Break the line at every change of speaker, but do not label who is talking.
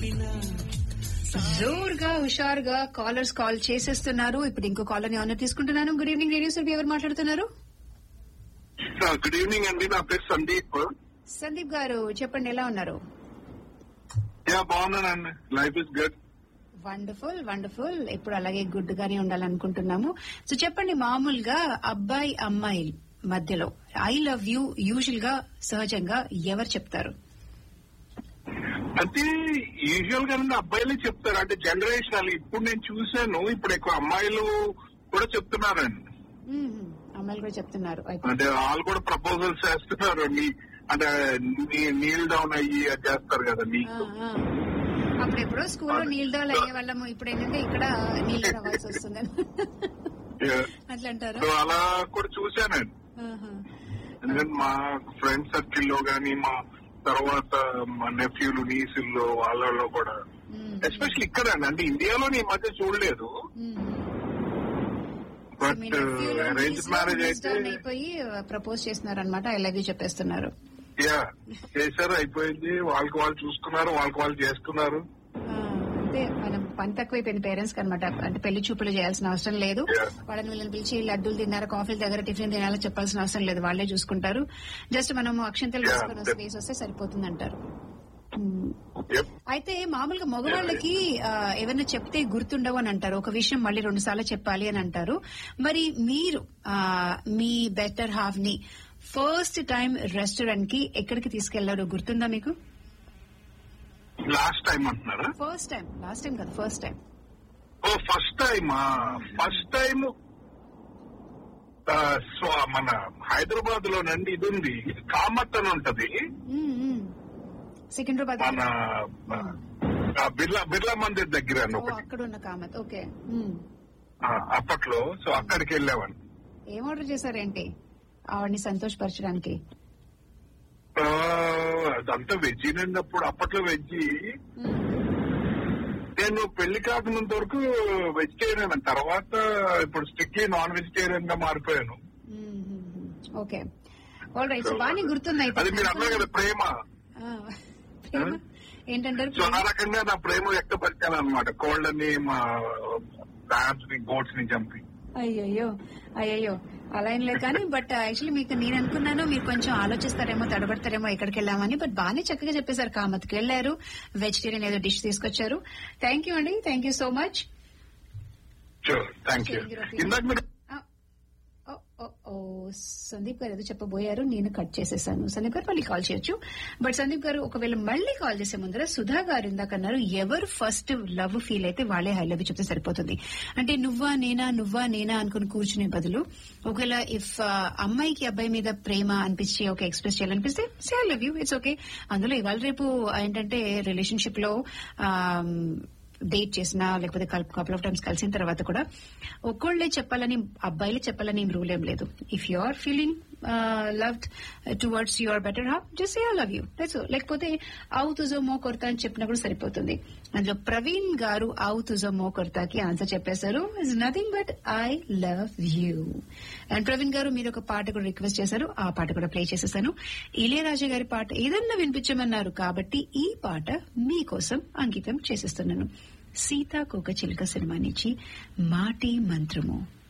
జోరుగా హుషారుగా callers call చేసేస్తున్నారు ఇప్పుడు ఇంకో కాలర్ ని ఆనర్ తీసుకుంటున్నాను గుడ్ ఈవినింగ్ రేడియో సార్ ఎవరు మాట్లాడుతున్నారు
గుడ్ ఈవినింగ్ అండి నా పేరు సందీప్
సందీప్ గారు చెప్పండి ఎలా ఉన్నారు
యా బాగున్నానండి life is good
wonderful wonderful ఇప్పుడు అలాగే గుడ్ గానే ఉండాలనుకుంటున్నాము సో చెప్పండి మామూలుగా అబ్బాయి అమ్మాయి మధ్యలో ఐ లవ్ యూ యూజువల్ గా సహజంగా ఎవరు చెప్తారు
అంటే యూజువల్ గా అబ్బాయిలే చెప్తారు అంటే జనరేషనల్ ఇప్పుడు నేను చూశాను ఇప్పుడు ఎక్కువ అమ్మాయిలు కూడా చెప్తున్నారండి
మ్మ్. అమ్మాయిలు కూడా చెప్తున్నారు అయితే
అంటే వాళ్ళు కూడా ప్రపోజల్స్ చేస్తున్నారు నీ అంటే నీల్ డౌన్ అయ్యి అది చేస్తారు కదా
ఆ,
నీకు
ఆ. అప్పుడు ఎప్పుడో స్కూల్లో నీళ్ళ డోల్ అయ్యే వాళ్ళము ఇప్పుడు ఏంటంటే ఇక్కడ నీళ్ళు రావాల్సి వస్తుంది అట్లా అంటారు
సో అలా కూడా చూశానండి ఎందుకంటే మా ఫ్రెండ్ సర్కిల్ లో గానీ మా తర్వాత మా నెఫ్యూలు నీసుల్లో వాళ్ళలో కూడా ఎస్పెషల్లీ ఇక్కడ అంటే ఇండియాలో ఈ మధ్య చూడలేదు బట్ అరేంజ్ మ్యారేజ్ అయితే
అయిపోయి ప్రపోజ్ చేస్తున్నారు అనమాట ఐ లవ్ యూ చెప్పేస్తున్నారు
యా చేశారు అయిపోయింది వాళ్ళకి వాళ్ళు చూసుకున్నారు వాళ్ళకి వాళ్ళు చేస్తున్నారు
ఆ, అంతే మనం పని తక్కువైపోయింది పేరెంట్స్ అనమాట అంటే పెళ్లి చూపులు చేయాల్సిన అవసరం లేదు
Yeah.
వాళ్ళని వీళ్ళని పిలిచి లడ్డూలు తిన్నారు కాఫీల దగ్గర టిఫిన్ తినాలని చెప్పాల్సిన అవసరం లేదు వాళ్ళే చూసుకుంటారు జస్ట్ మనం అక్షంతలు
Yeah,
వేసుకుని
అంతే.
స్పేస్ వస్తే సరిపోతుంది అంటారు మ్మ్.
Yep.
అయితే మామూలుగా మగవాళ్ళకి ఆ, ఏమైనా చెప్తే గుర్తుండవు అని అంటారు ఒక విషయం మళ్ళీ రెండు సార్లు చెప్పాలి అని అంటారు మరి మీరు ఆ, మీ బెటర్ హాఫ్ ని ఫస్ట్ టైం రెస్టారెంట్ కి ఎక్కడికి తీసుకెళ్లారో గుర్తుందా మీకు
లాస్ట్ టైం అంటున్నారా
ఫస్ట్ టైం లాస్ట్ టైం కదా ఫస్ట్ టైం
ఓ ఫస్ట్ టైమా ఫస్ట్ టైం మన హైదరాబాద్ లోనండి ఇది ఉంది కామత్ అని ఉంటది
సికింద్రాబాద్
మన ఆ, బిర్లా బిర్లా మందిర్ దగ్గర అండి
ఓ,
ఒకటి
అక్కడ ఉన్న కామత్ ఓకే
ఆ, అప్పట్లో సో అక్కడికి వెళ్ళామండి
ఏం ఆర్డర్ చేశారేంటి ఆవిడని సంతోషపరచడానికి
ఆ, అదంతా వెజ్ అప్పుడు అప్పట్లో వెజ్ నేను పెళ్లి కాకముందు వరకు వెజిటేరియన్ తర్వాత ఇప్పుడు స్ట్రిక్ట్లీ నాన్ వెజిటేరియన్ గా మారిపోయాను
ఓకే ఆల్ రైట్ సో బాగానే గుర్తుంది అయితే
అది మీరు అన్నారు కదా ప్రేమ
ఆ, ప్రేమ? ఏంటంటారు
సో ఆ రకంగా నా ప్రేమ వ్యక్తపరిచాను అనమాట కోళ్ళని మా ల్యాబ్స్ ని గోడ్స్ ని చంపి
అయ్యయ్యో అయ్యయ్యో అలా ఏం లేదు కానీ బట్ యాక్చువల్లీ మీకు నేను అనుకున్నాను మీరు కొంచెం ఆలోచిస్తారేమో తడబడతారేమో ఎక్కడికి వెళ్ళామని బట్ బాగానే చక్కగా చెప్పేశారు కామత్కి వెళ్ళారు వెజిటేరియన్ ఏదో డిష్ తీసుకొచ్చారు థ్యాంక్ యూ అండి thank you so much
sure thank you ఇందాక మీరు
సందీప్ గారు ఏదో చెప్పబోయారు నేను కట్ చేసేసాను సందీప్ గారు మళ్ళీ కాల్ చేయొచ్చు బట్ సందీప్ గారు ఒకవేళ మళ్ళీ కాల్ చేసే ముందర సుధా గారు ఇందాక అన్నారు ఎవరు ఫస్ట్ లవ్ ఫీల్ అయితే వాళ్ళే హై లవ్ చెప్తే సరిపోతుంది అంటే నువ్వా నేనా నువ్వా నేనా అనుకుని కూర్చునే బదులు ఒకవేళ ఇఫ్ అమ్మాయికి అబ్బాయి మీద ప్రేమ అనిపించి ఒక ఎక్స్ప్రెస్ చేయాలనిపిస్తే say I love you it's okay అందులో ఇవాళ రేపు ఏంటంటే రిలేషన్షిప్ లో డేట్ చేసినా లేకపోతే కపుల్ ఆఫ్ టైమ్స్ కలిసిన తర్వాత కూడా ఒక్కళ్ళే చెప్పాలని అబ్బాయిలే చెప్పాలని రూల్ ఏం లేదు if you are feeling loved towards your better half just I love you that's లేకపోతే ఆవు తుజో మో కొరత అని చెప్పినా కూడా సరిపోతుంది అందులో ప్రవీణ్ గారు ఆవు తుజో మో కొరతకి ఆన్సర్ చెప్పేశారు is nothing but I love you and Praveen garu మీరు ఒక పాట కూడా రిక్వెస్ట్ చేశారు ఆ పాట కూడా ప్లే చేసేసాను ఇళయరాజా గారి పాట ఏదన్నా వినిపించమన్నారు కాబట్టి ఈ పాట మీకోసం అంకితం చేసేస్తున్నాను సీతాకోక చిలుక సినిమా నుంచి మాటి మంత్రము